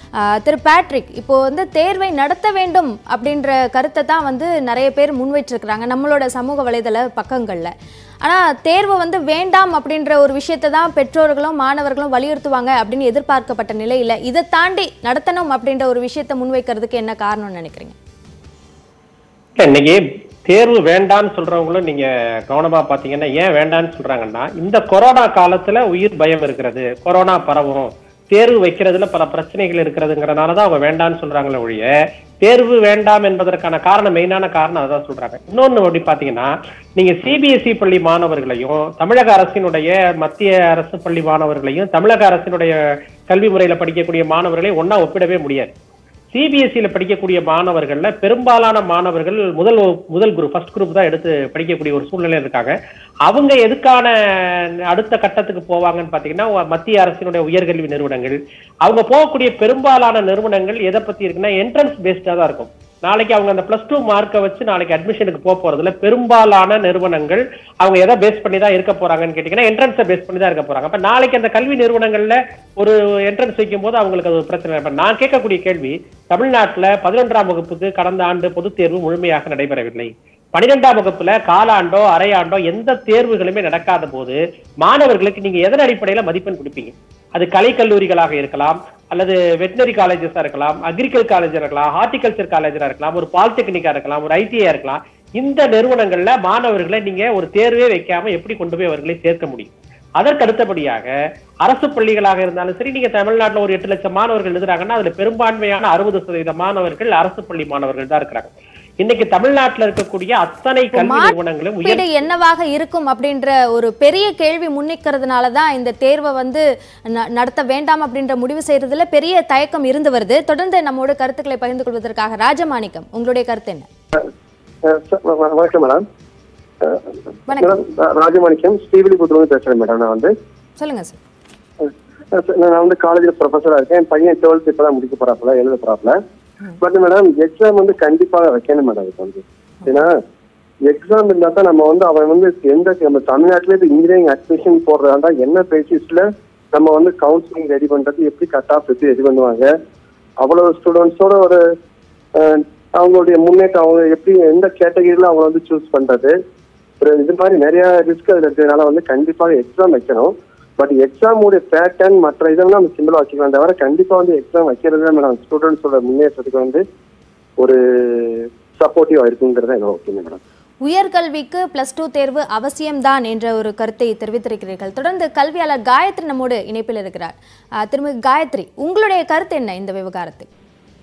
ஆஹ் திரு Patrick இப்போ வந்து தேர்வை நடத்த வேண்டும் அப்படின்ற கருத்தை தான் வந்து நிறைய பேர் முன்வைச்சிருக்கிறாங்க நம்மளோட சமூக வலைதள பக்கங்கள்ல ஆனா தேர்வு வந்து வேண்டாம் அப்படின்ற ஒரு விஷயத்தை தான் பெற்றோர்களும் மாணவர்களும் வலியுறுத்துவாங்க அப்படின்னு எதிர்பார்க்கப்பட்ட நிலையில இதை தாண்டி நடத்தணும் அப்படின்ற ஒரு விஷயத்தை முன்வைக்கிறதுக்கு என்ன காரணம்னு நினைக்கிறீங்க இல்ல, இன்னைக்கு தேர்வு வேண்டாம்னு சொல்றவங்களும் நீங்க கவனமா பாத்தீங்கன்னா ஏன் வேண்டாம்னு சொல்றாங்கன்னா இந்த கொரோனா காலத்துல உயிர் பயம் இருக்கிறது கொரோனா பரவும் தேர்வு வைக்கிறதுல பல பிரச்சனைகள் இருக்கிறதுங்கிறனால தான் அவங்க வேண்டாம்னு சொல்றாங்களே ஒழிய தேர்வு வேண்டாம் என்பதற்கான காரணம் மெயினான காரணம் அதான் சொல்றாங்க இன்னொன்னு அப்படி பாத்தீங்கன்னா நீங்க சிபிஎஸ்இ பள்ளி மாணவர்களையும் தமிழக அரசினுடைய மத்திய அரசு பள்ளி மாணவர்களையும் தமிழக அரசினுடைய கல்வி முறையில படிக்கக்கூடிய மாணவர்களையும் ஒண்ணா ஒப்பிடவே முடியாது சிபிஎஸ்சியில படிக்கக்கூடிய மாணவர்கள்ல பெரும்பாலான மாணவர்கள் முதல் வகுப்பு- முதல் குரூப் ஃபர்ஸ்ட் குரூப் தான் எடுத்து படிக்கக்கூடிய ஒரு சூழ்நிலை இருக்காங்க அவங்க எதுக்கான அடுத்த கட்டத்துக்கு போவாங்கன்னு பாத்தீங்கன்னா மத்திய அரசினுடைய உயர்கல்வி நிறுவனங்கள் அவங்க போகக்கூடிய பெரும்பாலான நிறுவனங்கள் எதை பத்தி இருக்குன்னா என்ட்ரன்ஸ் பேஸ்டா தான் இருக்கும் நாளைக்கு அவங்க அந்த பிளஸ் டூ மார்க்கை வச்சு நாளைக்கு அட்மிஷனுக்கு போக போறதுல பெரும்பாலான நிறுவனங்கள் அவங்க எதை பேஸ் பண்ணி தான் இருக்க போறாங்கன்னு கேட்டீங்கன்னா என்ட்ரன்ஸை பேஸ் பண்ணி தான் இருக்க போறாங்க அப்ப நாளைக்கு அந்த கல்வி நிறுவனங்கள்ல ஒரு என்ட்ரன்ஸ் வைக்கும் போது அவங்களுக்கு அது ஒரு பிரச்சனை இப்ப நான் கேட்கக்கூடிய கேள்வி தமிழ்நாட்டுல பதினொன்றாம் வகுப்புக்கு கடந்த ஆண்டு பொதுத் தேர்வு முழுமையாக நடைபெறவில்லை பனிரெண்டாம் வகுப்புல காலாண்டோ அரையாண்டோ எந்த தேர்வுகளுமே நடக்காத போது மாணவர்களுக்கு நீங்க எதன் அடிப்படையில மதிப்பெண் கொடுப்பீங்க அது கலை கல்லூரிகளாக இருக்கலாம் அல்லது வெட்டினரி காலேஜஸா இருக்கலாம் அக்ரிகல் காலேஜா இருக்கலாம் ஹார்டிகல்ச்சர் காலேஜா இருக்கலாம் ஒரு பாலிடெக்னிக்கா இருக்கலாம் ஒரு ஐடிஐ இருக்கலாம் இந்த நிறுவனங்கள்ல மாணவர்களை நீங்க ஒரு தேர்வே வைக்காம எப்படி கொண்டு போய் அவர்களை சேர்க்க முடியும் அதற்கு அடுத்தபடியாக அரசு பள்ளிகளாக இருந்தாலும் சரி நீங்க தமிழ்நாட்டுல ஒரு எட்டு லட்சம் மாணவர்கள் எழுதுறாங்கன்னா அதுல பெரும்பான்மையான அறுபது சதவீத மாணவர்கள் அரசு பள்ளி மாணவர்கள் தான் இருக்கிறாங்க இன்னைக்கு தமிழ்நாட்டுல இருக்கக்கூடிய அத்தனை கல்வி நிறுவனங்களும் உயர் மதிப்பீடு என்னவாக இருக்கும் அப்படின்ற ஒரு பெரிய கேள்வி முன்னிக்கிறதுனால தான் இந்த தேர்வை வந்து ந- நடத்த வேண்டாம் அப்படின்ற முடிவு செய்யறதுல பெரிய தயக்கம் இருந்து வருது தொடர்ந்து நம்மோட கருத்துக்களை பகிர்ந்து கொள்வதற்காக ராஜமாணிக்கம் உங்களுடைய கருத்து என்ன அஹ் சார், வ- வ- வணக்கம் மேடம் அஹ் வணக்கம் மேடம் நான் ராஜமாணிக்கம் ஸ்ரீவில்லிபுத்தூர்லேருந்து பேசுறேன் மேடம் நான் வந்து சொல்லுங்க சார் அஹ் சார், நான் வந்து காலேஜில் ப்ரொஃபஸரா இருக்கேன் என் பையன் டுவெல்த் இப்பதான் முடிக்க போறாப்புல எழுத போறாப்புல பட் மேடம் எக்ஸாம் வந்து கண்டிப்பாக வைக்கணும் மேடம் இது வந்து ஏன்னா எக்ஸாம் இருந்தா தான் நம்ம வந்து அவன் வந்து எந்த நம்ம தமிழ்நாட்டிலே இப்போ இன்ஜினியரிங் அட்மிஷன் போடுறதா என்ன பேசிஸ்ல நம்ம வந்து கவுன்சிலிங் ரெடி பண்றது எப்படி கட் ஆஃப் எப்படி ரெடி பண்ணுவாங்க அவ்வளவு ஸ்டூடெண்ட்ஸோட ஒரு அஹ், அவங்களுடைய முன்னேற்றம் அவங்க எப்படி எந்த கேட்டகரியில அவங்க வந்து சூஸ் பண்றது ஒரு இது மாதிரி நிறைய ரிஸ்க் அதுல இருக்கிறதுனால வந்து கண்டிப்பாக எக்ஸாம் வைக்கணும் பட் எக்ஸாம் உடைய பேட்டர்ன் மற்ற இதெல்லாம் நம்ம சிம்பிளா வச்சுக்கலாம் தவிர கண்டிப்பா வந்து எக்ஸாம் வைக்கிறது தான் மேடம் ஸ்டூடெண்ட்ஸோட முன்னேற்றத்துக்கு வந்து ஒரு சப்போர்ட்டிவா இருக்குங்கிறது என்னோட ஒப்பீனியன் மேடம் உயர்கல்விக்கு பிளஸ் டூ தேர்வு அவசியம்தான் என்ற ஒரு கருத்தை தெரிவித்திருக்கிறீர்கள் தொடர்ந்து கல்வியாளர் காயத்ரி நம்மோடு இணைப்பில் இருக்கிறார் ஆஹ் திருமதி காயத்ரி உங்களுடைய கருத்து என்ன இந்த விவகாரத்தில்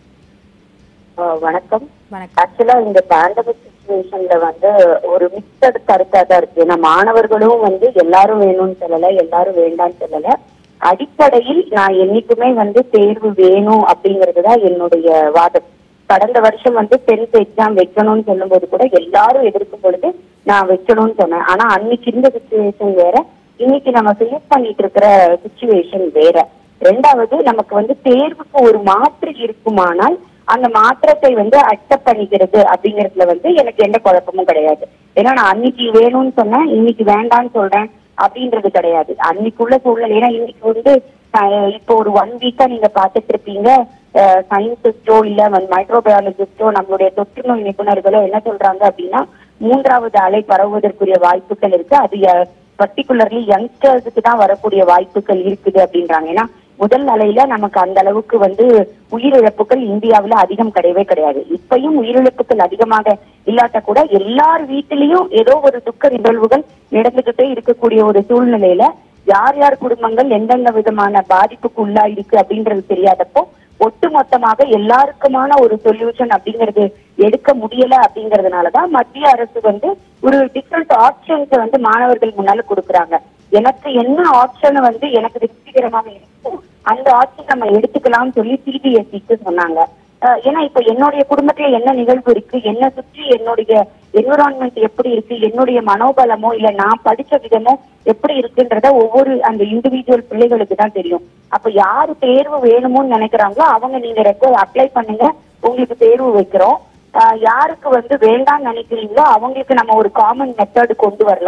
ஆஹ் வணக்கம் வணக்கம் ஆக்சுவலா இந்த பேண்டமிக் சுச்சுவேஷன்ல வந்து ஒரு மிக்சட் கருத்தா தான் இருக்கு ஏன்னா மாணவர்களும் வந்து எல்லாரும் வேணும்னு சொல்லல எல்லாரும் வேண்டாம்னு சொல்லல அடிப்படையில் நான் என்னைக்குமே வந்து தேர்வு வேணும் அப்படிங்கிறது தான் என்னுடைய வாதம் கடந்த வருஷம் வந்து டென்த் எக்ஸாம் வைக்கணும்னு சொல்லும்போது கூட எல்லாரும் எதிர்க்கும் பொழுது நான் வைக்கணும்னு சொன்னேன் ஆனா அன்னைக்கு இருந்த சுச்சுவேஷன் வேற இன்னைக்கு நம்ம ஃபேஸ் பண்ணிட்டு இருக்கிற சுச்சுவேஷன் வேற ரெண்டாவது நமக்கு வந்து தேர்வுக்கு ஒரு மாற்று இருக்குமானால் அந்த மாற்றத்தை வந்து அக்செப்ட் பண்ணிக்கிறது அப்படிங்கறதுல வந்து எனக்கு எந்த குழப்பமும் கிடையாது ஏன்னா நான் அன்னைக்கு வேணும்னு சொன்னேன் இன்னைக்கு வேண்டாம்னு சொல்றேன் அப்படின்றது கிடையாது அன்னைக்குள்ள சூழல் ஏன்னா இன்னைக்கு வந்து அஹ், இப்போ ஒரு ஒன் வீக்கா நீங்க பாத்துட்டு இருப்பீங்க சயின்டிஸ்டோ இல்ல மைக்ரோபயாலஜிஸ்டோ நம்மளுடைய தொற்று நோய் நிபுணர்களோ என்ன சொல்றாங்க அப்படின்னா மூன்றாவது அலை பரவுவதற்குரிய வாய்ப்புகள் இருக்கு அது பர்டிகுலர்லி யங்ஸ்டர்ஸுக்கு தான் வரக்கூடிய வாய்ப்புகள் இருக்குது அப்படின்றாங்க ஏன்னா முதல் அலையில நமக்கு அந்த அளவுக்கு வந்து உயிரிழப்புகள் இந்தியாவுல அதிகம் கிடையவே கிடையாது இப்பயும் உயிரிழப்புகள் அதிகமாக இல்லாட்ட கூட எல்லார் வீட்டிலையும் ஏதோ ஒரு துக்க நிகழ்வுகள் நடந்துகிட்டே இருக்கக்கூடிய ஒரு சூழ்நிலையில யார் யார் குடும்பங்கள் எந்தெந்த விதமான பாதிப்புக்கு உள்ளா இருக்கு அப்படின்றது தெரியாதப்போ ஒட்டுமொத்தமாக எல்லாருக்குமான ஒரு சொல்யூஷன் அப்படிங்கிறது எடுக்க முடியல அப்படிங்கறதுனாலதான் மத்திய அரசு வந்து ஒரு டிஃப்ரெண்ட் ஆப்ஷன்ஸ் வந்து மாணவர்கள் முன்னால கொடுக்குறாங்க எனக்கு என்ன ஆப்ஷன் வந்து எனக்கு திருப்திகரமாக இருக்கும் அந்த ஆப்ஷன் நம்ம எடுத்துக்கலாம்னு சொல்லி சிபிஎஸ்சிக்கு சொன்னாங்க அஹ் ஏன்னா இப்ப என்னுடைய குடும்பத்துல என்ன நிகழ்வு இருக்கு என்ன சுற்றி என்னுடைய என்விரான்மெண்ட் எப்படி இருக்கு என்னுடைய மனோபலமோ இல்ல நான் படிச்ச விதமோ எப்படி இருக்குன்றத ஒவ்வொரு அந்த இண்டிவிஜுவல் பிள்ளைகளுக்கு தான் தெரியும் அப்ப யாரு தேர்வு வேணுமோன்னு நினைக்கிறாங்களோ அவங்க நீங்க ரெக்வஸ்ட் அப்ளை பண்ணுங்க உங்களுக்கு தேர்வு வைக்கிறோம் ஆஹ் யாருக்கு வந்து வேண்டாம்னு நினைக்கிறீங்களோ அவங்களுக்கு நம்ம ஒரு காமன் மெத்தட் கொண்டு வரலாம்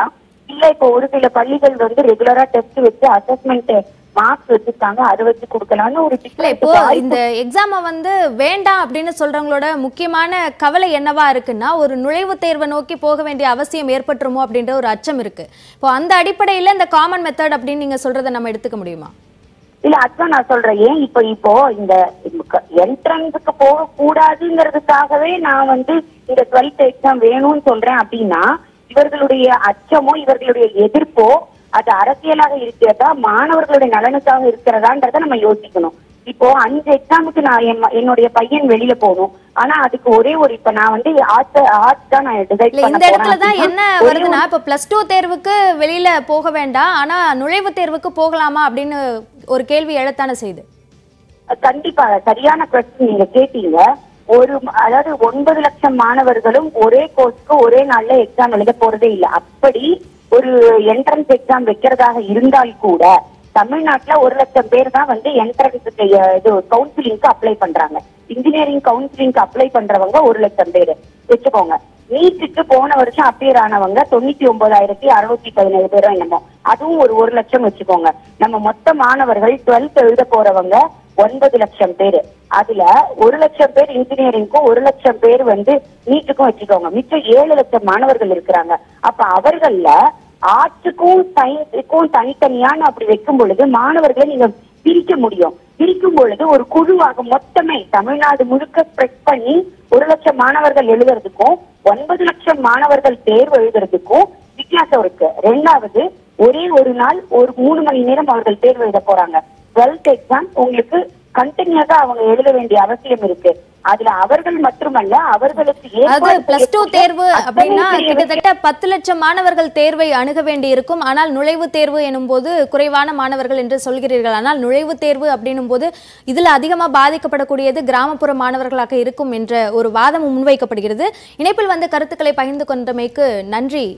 இல்ல இப்போ ஒரு சில பள்ளிகள் வந்து ரெகுலரா டெஸ்ட் வச்சு அசஸ்மெண்ட் மார்க்ஸ் வச்சிருக்காங்க அதை வச்சு கொடுக்கலாம்னு ஒரு இல்ல different இப்போ வாய்ப்பு இந்த எக்ஸாமை வந்து வேண்டாம் அப்படின்னு சொல்றவங்களோட முக்கியமான கவலை என்னவா இருக்குன்னா ஒரு நுழைவுத் தேர்வை நோக்கி போக வேண்டிய அவசியம் ஏற்பட்டுருமோ அப்படின்ற ஒரு அச்சம் இருக்கு இப்போ அந்த அடிப்படையில இந்த காமன் மெத்தட் அப்படின்னு நீங்க சொல்றதை நம்ம எடுத்துக்க முடியுமா இல்ல அதான் நான் சொல்றேன் ஏன் இப்ப இப்போ இந்த என்ட்ரன்ஸுக்கு போக கூடாதுங்கிறதுக்காகவே நான் வந்து இந்த டுவெல்த் எக்ஸாம் வேணும்னு சொல்றேன் அப்படின்னா இவர்களுடைய அச்சமோ இவர்களுடைய எதிர்ப்போ அது அரசியலாக இருக்கிறதா மாணவர்களுடைய நலனுக்காக இருக்கிறதான்றத நம்ம யோசிக்கணும் இப்போ அஞ்சு எக்ஸாமுக்கு நான் என் ம- என்னுடைய பையன் வெளியில போகணும் ஆனா அதுக்கு ஒரே ஒரு இப்ப நான் வந்து ஆர்ட்ஸ் ஆர்ட்ஸ் தான் நான் டிசைட் இல்ல பண்ண இந்த இடத்துல போறேன் தான் என்ன அப்படின்னா, ஒரே வருதுன்னா இப்போ பிளஸ் டூ தேர்வுக்கு வெளியில போக வேண்டாம் ஆனா நுழைவுத் தேர்வுக்கு போகலாமா அப்படின்னு ஒரு கேள்வி எழத்தானே செய்யுது கண்டிப்பா சரியான கொஸ்டின் நீங்க கேட்டீங்க ஒரு ம- அதாவது ஒன்பது லட்சம் மாணவர்களும் ஒரே கோர்ஸ்க்கு ஒரே நாள்ல எக்ஸாம் எழுத போறதே இல்ல அப்படி ஒரு என்ட்ரன்ஸ் எக்ஸாம் வைக்கிறதாக இருந்தால் கூட தமிழ்நாட்டுல ஒரு லட்சம் பேர் தான் வந்து என்ட்ரன்ஸுக்கு இது கவுன்சிலிங்க்கு அப்ளை பண்றாங்க இன்ஜினியரிங் கவுன்சிலிங்க்கு அப்ளை பண்றவங்க ஒரு லட்சம் பேர் வச்சுக்கோங்க நீட்டுக்கு போன வருஷம் அப்பியர் ஆனவங்க தொண்ணூத்தி ஒன்பதாயிரத்தி அறுநூத்தி பதினேழு பேரும் என்னமோ அதுவும் ஒரு ஒரு லட்சம் வச்சுக்கோங்க நம்ம மொத்த மாணவர்கள் டுவெல்த் எழுத போறவங்க ஒன்பது லட்சம் பேர் அதுல ஒரு லட்சம் பேர் இன்ஜினியரிங்க்கும் ஒரு லட்சம் பேர் வந்து நீட்டுக்கும் வச்சுக்கோங்க மிச்சம் ஏழு லட்சம் மாணவர்கள் இருக்கிறாங்க அப்ப அவர்கள்ல ஆர்ட்ஸுக்கும் சயின்ஸுக்கும் தனித்தனியான அப்படி வைக்கும் பொழுது மாணவர்களை நீங்க பிரிக்க முடியும் பிரிக்கும் பொழுது ஒரு குழுவாக மொத்தமே தமிழ்நாடு முழுக்க ஸ்ப்ரெட் பண்ணி ஒரு லட்சம் மாணவர்கள் எழுதுறதுக்கும் ஒன்பது லட்சம் மாணவர்கள் தேர்வு எழுதுறதுக்கும் வித்தியாசம் இருக்கு ரெண்டாவது ஒரே ஒரு நாள் ஒரு மூணு மணி நேரம் அவர்கள் தேர்வு எழுத போறாங்க டுவெல்த் எக்ஸாம் உங்களுக்கு கண்டினியூஸா அவங்க எழுத வேண்டிய அவசியம் இருக்கு அதுல அவர்கள் மட்டுமல்ல அவர்களுக்கு அதாவது ஏற்பாடு பிளஸ் டூ செய்யக்கூடிய தேர்வு அத்தனை அப்படின்னா பெரிய கிட்டத்தட்ட பத்து லட்சம் மாணவர்கள் தேர்வை அணுக வேண்டி இருக்கும் ஆனால் நுழைவுத் தேர்வு எனும்போது குறைவான மாணவர்கள் என்று சொல்கிறீர்கள் ஆனால் நுழைவுத் தேர்வு அப்படின்னும் போது இதுல அதிகமா பாதிக்கப்படக்கூடியது கிராமப்புற மாணவர்களாக இருக்கும் என்ற ஒரு வாதம் முன்வைக்கப்படுகிறது இணைப்பில் வந்து கருத்துக்களை பகிர்ந்து கொண்டமைக்கு நன்றி